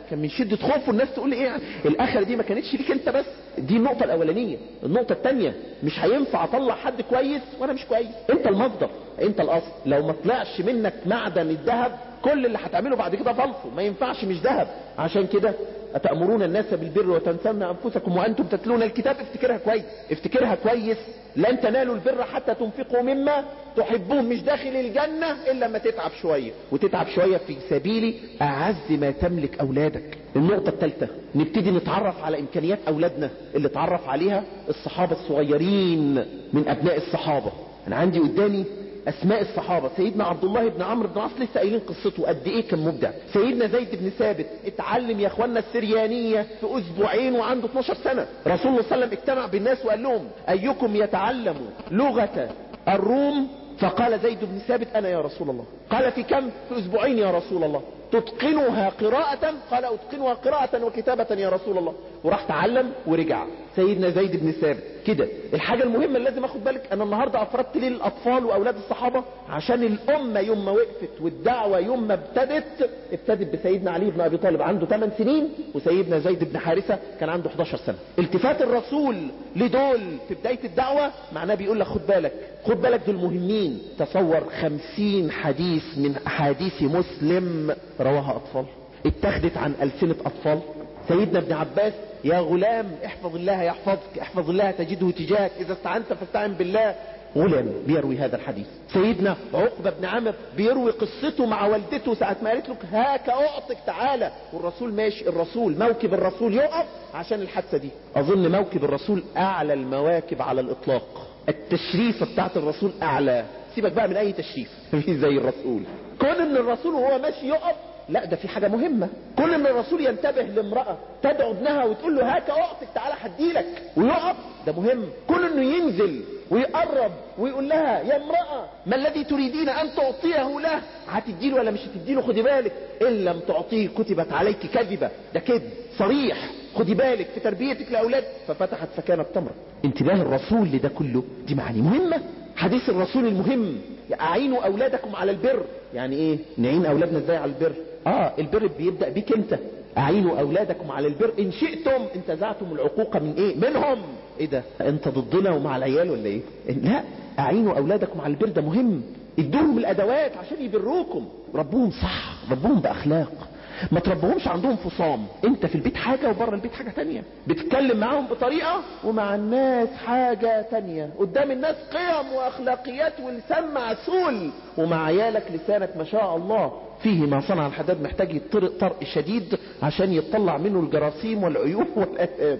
كان من شدة خوفه الناس تقول ايه يعني الاخرة دي ما كانتش ليك انت بس دي النقطة الاولانية النقطة التانية مش هينفع اطلع حد كويس وانا مش كويس انت المصدر انت الاصل لو ما طلعش منك معدن الذهب كل اللي هتعمله بعد كده فلفو ما ينفعش مش ذهب عشان كده أتأمرون الناس بالبر وتنسون أنفسكم وأنتم تتلون الكتاب افتكرها كويس افتكرها كويس لن تنالوا البر حتى تنفقوا مما تحبون مش داخل الجنة إلا ما تتعب شوية وتتعب شوية في سبيل أعز ما تملك أولادك النقطة الثالثة نبتدي نتعرف على إمكانيات أولادنا اللي تعرف عليها الصحابة الصغيرين من أبناء الصحابة أنا عندي قدامي اسماء الصحابة سيدنا عبد الله بن عمرو بن عاص لسه قايلين قصته قد ايه كان مبدع سيدنا زيد بن ثابت اتعلم يا اخوانا السريانية في اسبوعين وعنده 12 سنة رسول الله صلى الله عليه وسلم اجتمع بالناس وقال لهم ايكم يتعلم لغة الروم فقال زيد بن ثابت انا يا رسول الله قال في كم في اسبوعين يا رسول الله تتقنها قراءة قال اتقنها قراءة وكتابة يا رسول الله وراح تعلم ورجع سيدنا زيد بن ثابت كده الحاجة المهمة اللي لازم اخد بالك انا النهاردة افردت ليه الاطفال واولاد الصحابة عشان الامة يوم ما وقفت والدعوة يوم ما ابتدت ابتدت بسيدنا علي بن ابي طالب عنده 8 سنين وسيدنا زيد بن حارثة كان عنده 11 سنة التفات الرسول لدول في بداية الدعوة معناه بيقول لك خد بالك خد بالك دول مهمين تصور 50 حديث من احاديث مسلم رواها اطفال اتخذت عن السنة اطفال سيدنا ابن عباس يا غلام احفظ الله يحفظك احفظ الله تجده تجاهك اذا استعنت فاستعن بالله غلام بيروي هذا الحديث سيدنا عقبة بن عامر بيروي قصته مع والدته ساعة ما قالت له هاك اعطك تعالى والرسول ماشي الرسول موكب الرسول يقف عشان الحادثة دي اظن موكب الرسول اعلى المواكب على الاطلاق التشريفة بتاعت الرسول اعلى سيبك بقى من اي تشريف مفيش زي الرسول كون ان الرسول وهو ماشي يقف لا ده في حاجة مهمة كل ان الرسول ينتبه لامرأة تدعو ابنها وتقول له هاك اقفك تعالى حديلك ويقف ده مهم كل انه ينزل ويقرب ويقول لها يا امرأة ما الذي تريدين ان تعطيه له هتديله ولا مش هتديله خدي بالك ان لم تعطيه كتبت عليك كذبة ده كذب صريح خدي بالك في تربيتك لاولاد ففتحت فكانت تمرة انتباه الرسول لده كله دي معاني مهمة حديث الرسول المهم اعينوا اولادكم على البر يعني ايه نعين اولادنا ازاي على البر اه البر بيبدأ بيك انت اعينوا اولادكم على البر ان شئتم انتزعتم العقوق من ايه منهم ايه ده انت ضدنا ومع العيال ولا ايه لا اعينوا اولادكم على البر ده مهم ادوهم الادوات عشان يبروكم ربوهم صح ربوهم باخلاق ما تربهمش عندهم فصام انت في البيت حاجة وبره البيت حاجة تانية بتتكلم معاهم بطريقة ومع الناس حاجة تانية قدام الناس قيم واخلاقيات ولسان معسول ومع عيالك لسانك ما شاء الله فيه ما صنع الحداد محتاج يطرق طرق شديد عشان يطلع منه الجراثيم والعيوب والآثام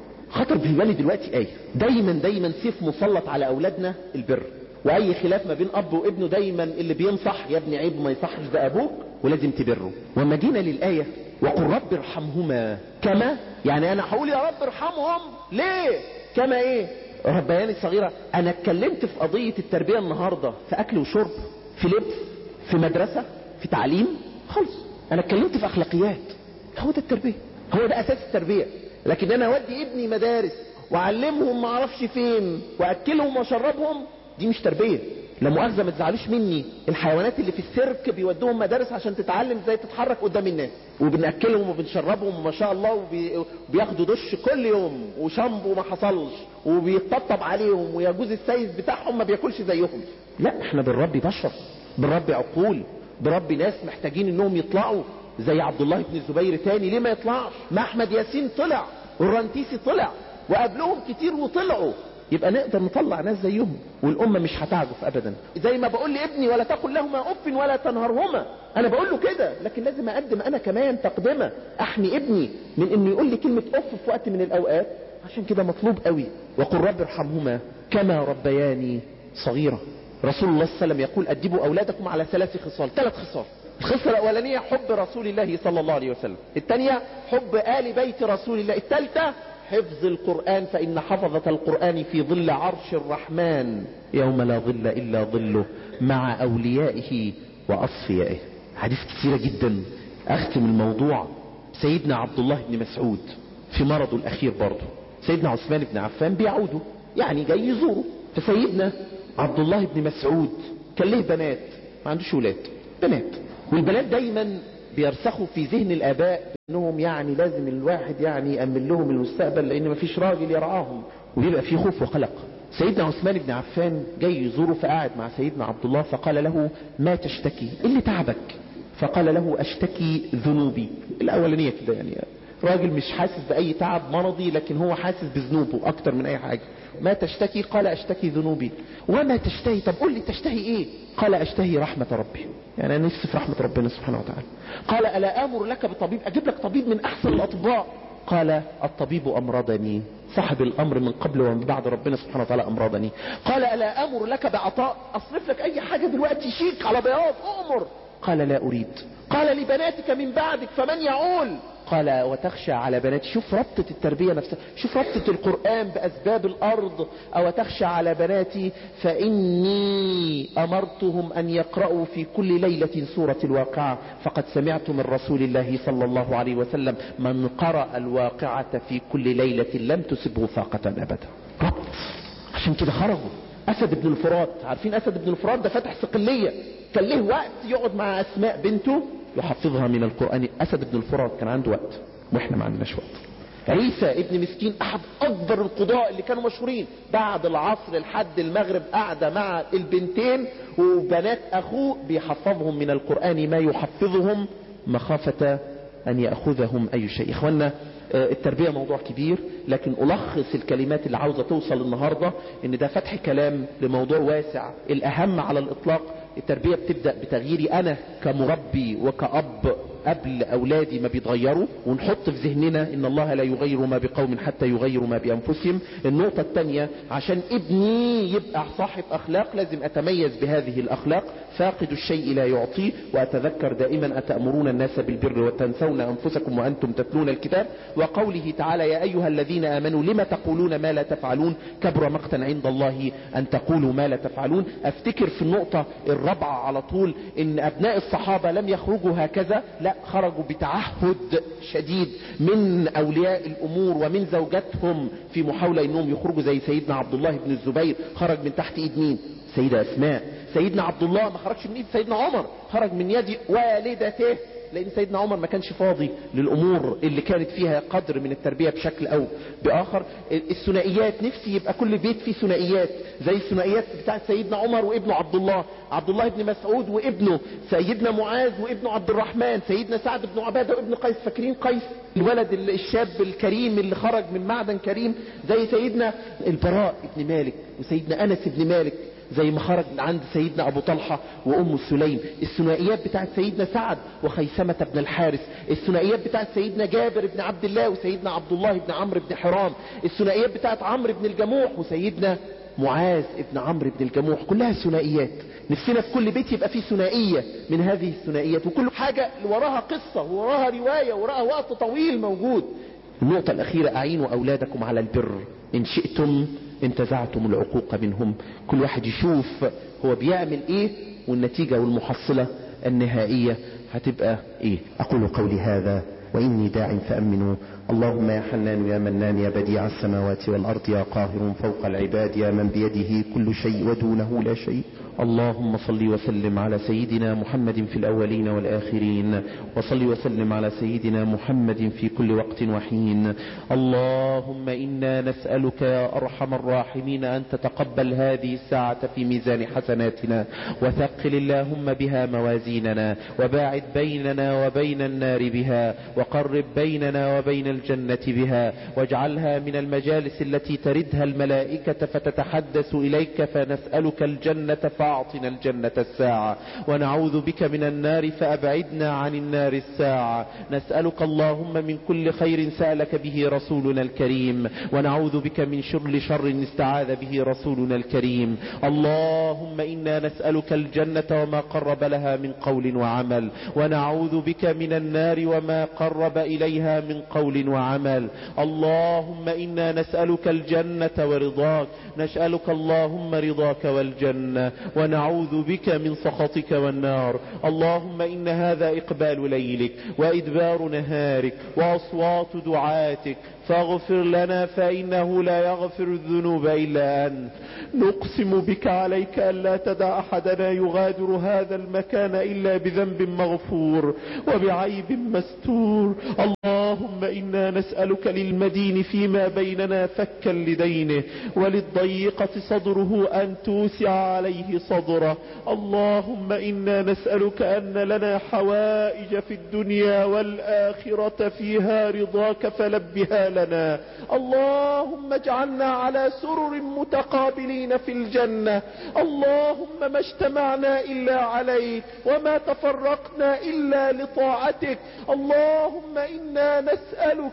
خطر في بالي دلوقتي ايه دايما دايما سيف مسلط على اولادنا البر واي خلاف ما بين اب وابنه دايما اللي بينصح يا ابني عيب ما يصحش ده ابوك ولازم تبره وما جينا للايه وقل رب ارحمهما كما يعني انا هقول يا رب ارحمهم ليه كما ايه ربياني الصغيرة انا اتكلمت في قضية التربية النهاردة في اكل وشرب في لبس في مدرسة في تعليم خلص انا اتكلمت في اخلاقيات هو ده التربية هو ده اساس التربية لكن انا اودي ابني مدارس واعلمهم ما اعرفش فين واكلهم واشربهم دي مش تربية لا مؤاخذة ما تزعلوش مني الحيوانات اللي في السيرك بيودوهم مدارس عشان تتعلم ازاي تتحرك قدام الناس وبنأكلهم وبنشربهم وما شاء الله وبي... وبياخدوا دش كل يوم وشامبو ما حصلش وبيتطبطب عليهم ويجوز السيد بتاعهم ما بياكلش زيهم لا احنا بنربي بشر بنربي عقول بربي ناس محتاجين انهم يطلعوا زي عبد الله بن الزبير تاني ليه ما يطلعش ما احمد ياسين طلع والرنتيسي طلع وقبلهم كتير وطلعوا يبقى نقدر نطلع ناس زيهم والأمة مش هتعجف أبدا زي ما بقول لابني ولا تقل لهما أف ولا تنهرهما أنا بقول له كده لكن لازم أقدم أنا كمان تقدمة أحمي ابني من إنه يقول لي كلمة أف في وقت من الأوقات عشان كده مطلوب قوي وقل رب ارحمهما كما ربياني صغيرة رسول الله صلى الله عليه وسلم يقول أدبوا أولادكم على ثلاث خصال ثلاث خصال الخصلة الأولانية حب رسول الله صلى الله عليه وسلم الثانية حب آل بيت رسول الله الثالثة حفظ القرآن فإن حفظة القرآن في ظل عرش الرحمن يوم لا ظل إلا ظله مع أوليائه وأصفيائه حديث كثيرة جدا أختم الموضوع سيدنا عبد الله بن مسعود في مرضه الأخير برضه سيدنا عثمان بن عفان بيعوده يعني جاي يزوره فسيدنا عبد الله بن مسعود كان له بنات ما عندوش ولاد بنات والبنات دايما بيرسخوا في ذهن الاباء انهم يعني لازم الواحد يعني يأمن لهم المستقبل لان مفيش راجل يرعاهم ويبقى في خوف وقلق سيدنا عثمان بن عفان جاي يزوره فقعد مع سيدنا عبد الله فقال له ما تشتكي إيه اللي تعبك فقال له اشتكي ذنوبي الاولانية كده يعني راجل مش حاسس باي تعب مرضي لكن هو حاسس بذنوبه اكتر من اي حاجة ما تشتكي قال اشتكي ذنوبي وما تشتهي طب قول لي تشتهي ايه قال اشتهي رحمة ربي يعني انا نفسي في رحمة ربنا سبحانه وتعالى قال الا امر لك بطبيب اجيب لك طبيب من احسن الاطباء قال الطبيب امرضني صاحب الامر من قبل ومن بعد ربنا سبحانه وتعالى امرضني قال الا امر لك بعطاء اصرف لك اي حاجة دلوقتي شيك على بياض امر قال لا اريد قال لبناتك من بعدك فمن يعول قال وتخشى على بناتي شوف ربطة التربية نفسها شوف ربطة القرآن بأسباب الأرض أو تخشى على بناتي فإني أمرتهم أن يقرأوا في كل ليلة سورة الواقعة فقد سمعت من رسول الله صلى الله عليه وسلم من قرأ الواقعة في كل ليلة لم تسبه فاقة أبدا ربط عشان كده خرجوا أسد بن الفرات عارفين أسد بن الفرات ده فتح صقلية كان له وقت يقعد مع أسماء بنته يحفظها من القرآن أسد بن الفرات كان عنده وقت واحنا ما عندناش وقت عيسى ابن مسكين احد اكبر القضاء اللي كانوا مشهورين بعد العصر لحد المغرب قاعدة مع البنتين وبنات اخوه بيحفظهم من القرآن ما يحفظهم مخافة ان يأخذهم اي شيء اخوانا التربية موضوع كبير لكن ألخص الكلمات اللي عاوزة توصل النهاردة ان ده فتح كلام لموضوع واسع الأهم على الإطلاق التربية بتبدأ بتغييري أنا كمربي وكأب قبل أولادي ما بيتغيروا ونحط في ذهننا إن الله لا يغير ما بقوم حتى يغيروا ما بأنفسهم النقطة الثانية عشان ابني يبقى صاحب أخلاق لازم أتميز بهذه الأخلاق فاقد الشيء لا يعطيه وأتذكر دائما أتأمرون الناس بالبر وتنسون أنفسكم وأنتم تتلون الكتاب وقوله تعالى يا أيها الذين آمنوا لما تقولون ما لا تفعلون كبر مقتا عند الله أن تقولوا ما لا تفعلون أفتكر في النقطة الرابعة على طول إن أبناء الصحابة لم يخرجوا هكذا لا خرجوا بتعهد شديد من أولياء الأمور ومن زوجاتهم في محاولة إنهم يخرجوا زي سيدنا عبد الله بن الزبير خرج من تحت إيد مين سيدة أسماء سيدنا عبد الله ما خرجش من ايد سيدنا عمر خرج من يد والدته لان سيدنا عمر ما كانش فاضي للامور اللي كانت فيها قدر من التربية بشكل او باخر الثنائيات نفسي يبقى كل بيت فيه ثنائيات زي الثنائيات بتاعت سيدنا عمر وابنه عبد الله عبد الله بن مسعود وابنه سيدنا معاذ وابنه عبد الرحمن سيدنا سعد بن عبادة وابن قيس فاكرين قيس الولد الشاب الكريم اللي خرج من معدن كريم زي سيدنا البراء بن مالك وسيدنا انس بن مالك زي ما خرج عند سيدنا ابو طلحة وام سليم الثنائيات بتاعت سيدنا سعد وخيثمة بن الحارث الثنائيات بتاعت سيدنا جابر بن عبد الله وسيدنا عبد الله بن عمرو بن حرام الثنائيات بتاعت عمرو بن الجموح وسيدنا معاذ ابن عمرو بن الجموح كلها ثنائيات نفسنا في كل بيت يبقى فيه ثنائية من هذه الثنائيات وكل حاجة وراها قصة وراها رواية وراها وقت طويل موجود النقطة الأخيرة أعينوا أولادكم على البر إن شئتم انتزعتم العقوق منهم كل واحد يشوف هو بيعمل ايه والنتيجة والمحصلة النهائية هتبقى ايه اقول قولي هذا واني داع فامنوا اللهم يا حنان يا منان يا بديع السماوات والارض يا قاهر فوق العباد يا من بيده كل شيء ودونه لا شيء اللهم صل وسلم على سيدنا محمد في الأولين والآخرين وصل وسلم على سيدنا محمد في كل وقت وحين اللهم إنا نسألك يا أرحم الراحمين أن تتقبل هذه الساعة في ميزان حسناتنا وثقل اللهم بها موازيننا وباعد بيننا وبين النار بها وقرب بيننا وبين الجنة بها واجعلها من المجالس التي تردها الملائكة فتتحدث إليك فنسألك الجنة فاعطنا الجنة الساعة ونعوذ بك من النار فأبعدنا عن النار الساعة نسألك اللهم من كل خير سألك به رسولنا الكريم ونعوذ بك من شر شر استعاذ به رسولنا الكريم اللهم إنا نسألك الجنة وما قرب لها من قول وعمل ونعوذ بك من النار وما قرب تقرب إليها من قول وعمل اللهم إنا نسألك الجنة ورضاك نسألك اللهم رضاك والجنة ونعوذ بك من سخطك والنار اللهم إن هذا إقبال ليلك وإدبار نهارك وأصوات دعاتك فاغفر لنا فإنه لا يغفر الذنوب إلا أنت نقسم بك عليك ألا تدع أحدنا يغادر هذا المكان إلا بذنب مغفور وبعيب مستور اللهم إنا نسألك للمدين فيما بيننا فكا لدينه وللضيقة صدره أن توسع عليه صدره اللهم إنا نسألك أن لنا حوائج في الدنيا والآخرة فيها رضاك فلبها لنا اللهم اجعلنا على سرر متقابلين في الجنة اللهم ما اجتمعنا إلا عليك وما تفرقنا إلا لطاعتك اللهم إنا نسألك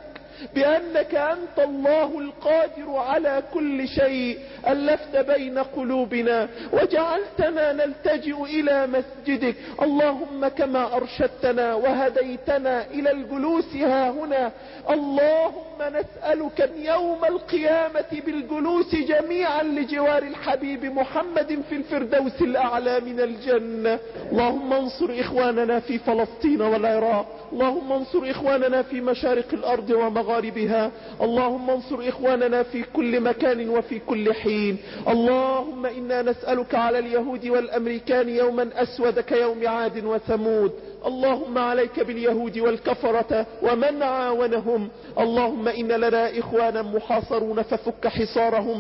بأنك أنت الله القادر على كل شيء ألفت بين قلوبنا وجعلتنا نلتجئ إلى مسجدك اللهم كما أرشدتنا وهديتنا إلى الجلوس ها هنا اللهم نسألك يوم القيامة بالجلوس جميعا لجوار الحبيب محمد في الفردوس الأعلى من الجنة اللهم انصر إخواننا في فلسطين والعراق اللهم انصر إخواننا في مشارق الأرض ومغاربها اللهم انصر إخواننا في كل مكان وفي كل حين اللهم إنا نسألك على اليهود والأمريكان يوما أسود كيوم عاد وثمود اللهم عليك باليهود والكفرة ومن عاونهم اللهم إن لنا إخوانا محاصرون ففك حصارهم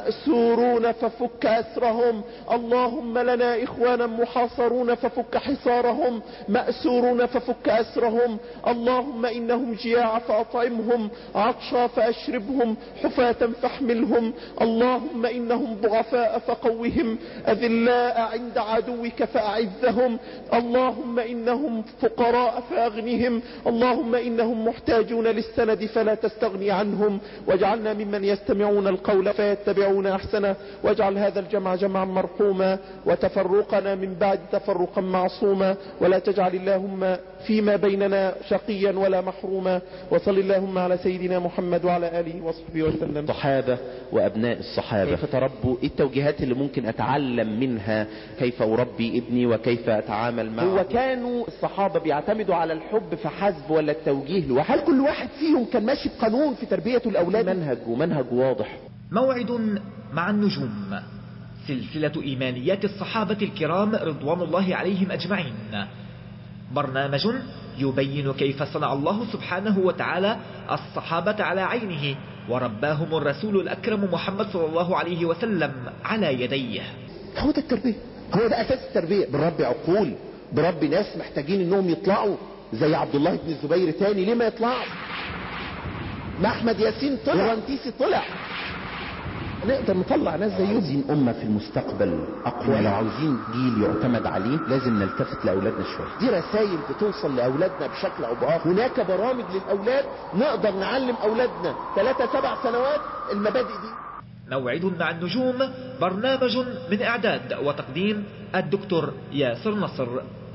مأسورون ففك أسرهم اللهم لنا إخوانا محاصرون ففك حصارهم مأسورون ففك أسرهم اللهم إنهم جياع فأطعمهم عطشا فأشربهم حفاة فاحملهم اللهم إنهم ضعفاء فقوهم أذلاء عند عدوك فأعزهم اللهم إنهم فقراء فأغنهم اللهم إنهم محتاجون للسند فلا تستغني عنهم واجعلنا ممن يستمعون القول فيتبعون أحسنه واجعل هذا الجمع جمعا مرحوما وتفرقنا من بعد تفرقا معصوما ولا تجعل اللهم فيما بيننا شقيا ولا محروما وصل اللهم على سيدنا محمد وعلى آله وصحبه وسلم الصحابة وأبناء الصحابة كيف تربوا إيه التوجيهات اللي ممكن أتعلم منها كيف أربي ابني وكيف أتعامل معه هو كانوا الصحابة بيعتمدوا على الحب فحسب ولا التوجيه له هل كل واحد فيهم كان ماشي بقانون في تربية الأولاد منهج ومنهج واضح موعد مع النجوم سلسلة إيمانيات الصحابة الكرام رضوان الله عليهم أجمعين برنامج يبين كيف صنع الله سبحانه وتعالى الصحابة على عينه ورباهم الرسول الأكرم محمد صلى الله عليه وسلم على يديه هو ده التربية هو ده أساس التربية بربي عقول بربي ناس محتاجين انهم يطلعوا زي عبد الله بن الزبير تاني ليه ما يطلعش ما احمد ياسين طلع ورنتيسي طلع نقدر نطلع ناس زيهم عايزين أمة في المستقبل أقوى لو عاوزين جيل يعتمد عليه لازم نلتفت لأولادنا شوية دي رسائل بتوصل لأولادنا بشكل أو بآخر هناك برامج للأولاد نقدر نعلم أولادنا ثلاثة سبع سنوات المبادئ دي موعد مع النجوم برنامج من إعداد وتقديم الدكتور ياسر نصر